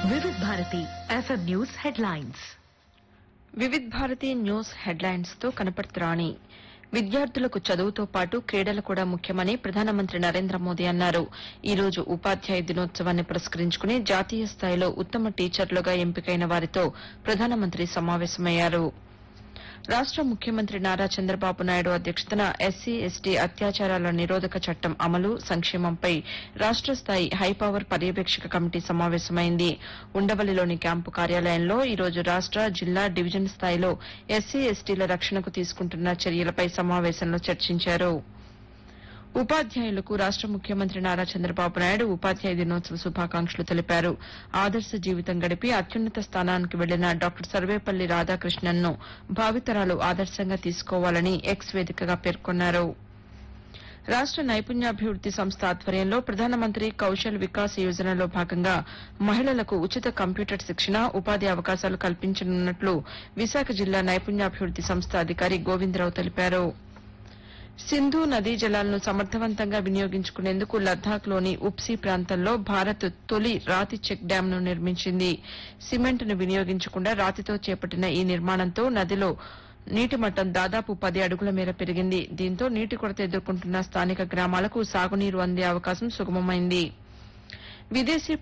వివిధ Bharati F M news headlines Vividh Bharati news headlines తో కనపడుతురాణి విద్యార్థులకు చదువుతో పాటు క్రీడలు కూడా ముఖ్యమని ప్రధానమంత్రి నరేంద్ర మోదీ అన్నారు ఈ రోజు ఉపాధ్యాయ దినోత్సవాన్ని పురస్కరించుకుని జాతీయ స్థాయిలో ఉత్తమ టీచర్లుగా ఎంపికైన వారితో ప్రధానమంత్రి సమావేశమయ్యారు రాష్ట ముఖ్యమంత్రి నారా చంద్రబాబు నాయుడు అధ్యక్షతన ఎస్సీ ఎస్టీ అత్యాచారాల నిరోధక చట్టం అమలు సంక్షేమంపై రాష్ట స్థాయి హైపవర్ పర్యవేక్షక కమిటీ సమావేశమైంది ఉండవల్లిలోని క్యాంపు కార్యాలయంలో ఈ రోజు రాష్ట జిల్లా డివిజన్ స్థాయిలో ఎస్సీ ఎస్టీల రక్షణకు తీసుకుంటున్న చర్యలపై సమావేశంలో చర్చించారు ఉపాధ్యాయులకు రాష్ట ముఖ్యమంత్రి నారా చంద్రబాబు నాయుడు ఉపాధ్యాయ దినోత్సవ శుభాకాంక్షలు తెలిపారు ఆదర్శ జీవితం గడిపి అత్యున్నత స్థానానికి వెళ్లిన డాక్టర్ సర్వేపల్లి రాధాకృష్ణన్ను భావితరాలు ఆదర్శంగా తీసుకోవాలని ఎక్స్ వేదికగా పేర్కొన్నారు రాష్ట నైపుణ్యాభివృద్ది సంస్థ ఆధ్వర్యంలో ప్రధానమంత్రి కౌశల్ వికాస్ యోజనలో భాగంగా మహిళలకు ఉచిత కంప్యూటర్ శిక్షణ ఉపాధి అవకాశాలు కల్పించనున్నట్లు విశాఖ జిల్లా నైపుణ్యాభివృద్ది సంస్థ అధికారి గోవిందరావు తెలిపారు సింధు నదీ జలాలను సమర్థవంతంగా వినియోగించుకునేందుకు లద్దాఖ్లోని ఉప్సీ ప్రాంతంలో భారత్ తొలి రాతి చెక్ డ్యాంను నిర్మించింది సిమెంట్ను వినియోగించకుండా రాతితో చేపట్టిన ఈ నిర్మాణంతో నదిలో నీటి మట్టం దాదాపు పది అడుగుల మేర పెరిగింది దీంతో నీటి కొరత ఎదుర్కొంటున్న స్థానిక గ్రామాలకు సాగునీరు అందే అవకాశం సుగమమైంది విదేశీ